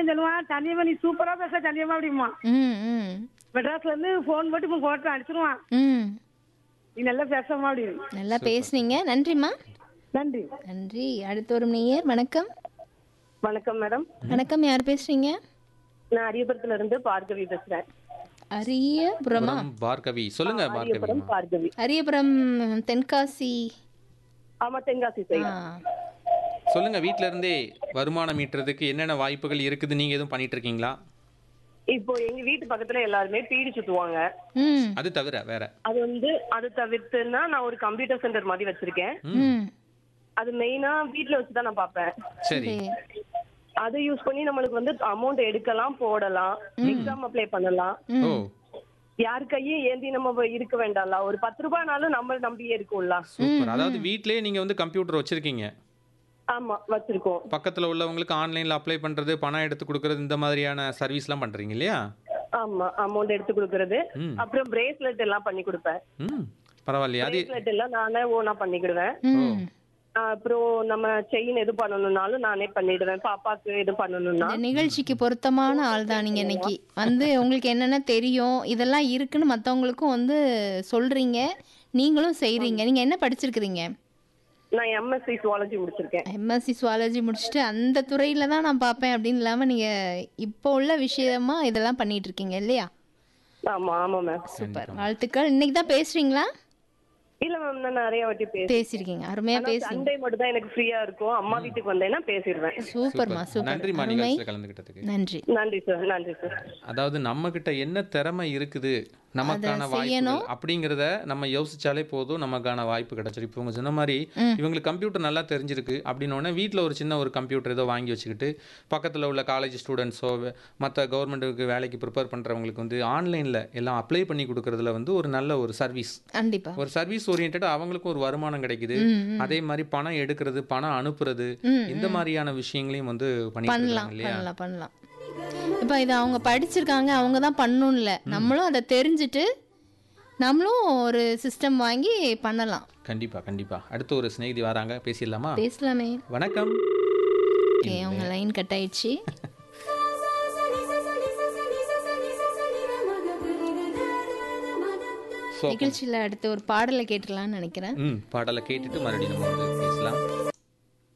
ஒருத்தன் சொல்லுவான் சந்தியமா நீ சூப்பரா பேச சந்தியமா அப்படிமா ம் ம் மெட்ராஸ்ல இருந்து போன் போட்டு இப்போ கோட்டை அடிச்சிருவான் ம் நீ நல்லா பேசமா அப்படின்னு நல்லா பேசுனீங்க நன்றிம்மா நன்றி நன்றி அடுத்து ஒரு நேயர் வணக்கம் வணக்கம் மேடம் வணக்கம் யார் பேசுறீங்க நான் அரியபுரத்துல இருந்து பார்கவி பேசுறேன் அரியபுரமா புறம் பார்கவி சொல்லுங்க பார்கவி அரியபுரம் பார்கவி அரியபுரம் தென்காசி ஆமா தென்காசி சைடு ஆ சொல்லுங்க வீட்ல இருந்தே வருமானம் ஈட்டுறதுக்கு என்னென்ன வாய்ப்புகள் இருக்குது நீங்க எதுவும் பண்ணிட்டு இருக்கீங்களா இப்போ எங்க வீட்டு பக்கத்துல எல்லாருமே பீடி சுத்துவாங்க ம் அது தவிர வேற அது வந்து அது தவிர்த்துன்னா நான் ஒரு கம்ப்யூட்டர் சென்டர் மாதிரி வச்சிருக்கேன் ம் அது மெயினா வீட்ல வச்சு தான் நான் பார்ப்பேன் சரி சரி அதை யூஸ் பண்ணி நம்மளுக்கு வந்து அமௌண்ட் எடுக்கலாம் போடலாம் எக்ஸாம் அப்ளை பண்ணலாம் ஓ யார் கையும் ஏந்தி நம்ம இருக்க வேண்டாம்ல ஒரு பத்து ரூபாய்னாலும் நம்ம நம்பியே இருக்கும்ல சூப்பர் அதாவது வீட்லயே நீங்க வந்து கம்ப்யூட்டர் வச்சிருக்கீங்க ஆமா வச்சிருக்கோம் பக்கத்துல உள்ளவங்களுக்கு ஆன்லைன்ல அப்ளை பண்றது பணம் எடுத்து கொடுக்கறது இந்த மாதிரியான சர்வீஸ்லாம் பண்றீங்க இல்லையா ஆமா அமௌண்ட் எடுத்து கொடுக்கறது ம். அப்புறம் பிரேஸ்லெட் எல்லாம் பண்ணி கொடுப்பேன் ம் பரவாயில்லையா அது பிரேஸ்லெட் எல்லாம் நானே ஓனா பண்ணிக்கிடுவேன் ம் ஆஹ் அப்புறம் நம்ம செயின் எது பண்ணணும்னாலும் நானே பண்ணிடுவேன் பாப்பாக்கு எது பண்ணணும்னா இந்த நிகழ்ச்சிக்கு பொருத்தமான ஆள் தான் நீங்க இன்னைக்கு வந்து உங்களுக்கு என்னென்ன தெரியும் இதெல்லாம் இருக்குன்னு மற்றவங்களுக்கும் வந்து சொல்றீங்க நீங்களும் செய்றீங்க நீங்க என்ன படிச்சிருக்கிறீங்க நான் எம்எஸ்சி சுவாலஜி முடிச்சிருக்கேன் எம்எஸ்சி சுவாலஜி முடிச்சுட்டு அந்த துறையில தான் நான் பார்ப்பேன் அப்படின்னு இல்லாம நீங்க இப்போ உள்ள விஷயமா இதெல்லாம் பண்ணிட்டு இருக்கீங்க இல்லையா ஆமா ஆமா மேம் சூப்பர் வாழ்த்துக்கள் இன்னைக்கு தான் பேசுறீங்களா இல்ல மேம் நான் நிறைய வாட்டி பேசுறேன் பேசியிருக்கீங்க அருமையா பேசுறீங்க சண்டே மட்டும் தான் எனக்கு ஃப்ரீயா இருக்கும் அம்மா வீட்டுக்கு வந்தேன்னா பேசிடுவேன் சூப்பர்மா சூப்பர் நன்றிமா அருமை நிகழ்ச்சியில் கலந்துக்கிட்டதுக்கு நன்றி நன்றி சார் நன்றி சார் அதாவது நம்ம கிட்ட என்ன திறமை இருக்குது நமக்கான வாய்ப்புகள் அப்படிங்கிறத நம்ம யோசிச்சாலே போதும் நமக்கான வாய்ப்பு கிடைச்சிரும் இப்போ உங்க சொன்ன மாதிரி இவங்களுக்கு கம்ப்யூட்டர் நல்லா தெரிஞ்சிருக்கு அப்படின்னு உடனே வீட்டில் ஒரு சின்ன ஒரு கம்ப்யூட்டர் ஏதோ வாங்கி வச்சுக்கிட்டு பக்கத்தில் உள்ள காலேஜ் ஸ்டூடெண்ட்ஸோ மற்ற கவர்மெண்ட்டுக்கு வேலைக்கு ப்ரிப்பேர் பண்ணுறவங்களுக்கு வந்து ஆன்லைனில் எல்லாம் அப்ளை பண்ணி கொடுக்கறதுல வந்து ஒரு நல்ல ஒரு சர்வீஸ் கண்டிப்பா ஒரு சர்வீஸ் ஓரியன்டாக அவங்களுக்கும் ஒரு வருமானம் கிடைக்குது அதே மாதிரி பணம் எடுக்கிறது பணம் அனுப்புறது இந்த மாதிரியான விஷயங்களையும் வந்து பண்ணிட்டு பண்ணலாம் இருக்காங்க இல்லையா பண்ணலாம் பண்ணலாம் இப்போ இது அவங்க படிச்சிருக்காங்க அவங்க தான் பண்ணணும்ல நம்மளும் அதை தெரிஞ்சுட்டு நம்மளும் ஒரு சிஸ்டம் வாங்கி பண்ணலாம் கண்டிப்பா கண்டிப்பா அடுத்து ஒரு சிநேகிதி வராங்க பேசிடலாமா பேசலாமே வணக்கம் ஓகே அவங்க லைன் கட் ஆயிடுச்சு So, நிகழ்ச்சியில் அடுத்து ஒரு பாடலை கேட்டுக்கலாம்னு நினைக்கிறேன் ம் பாடலை கேட்டுட்டு மறுபடியும் நம்ம வந்து பேசலாம்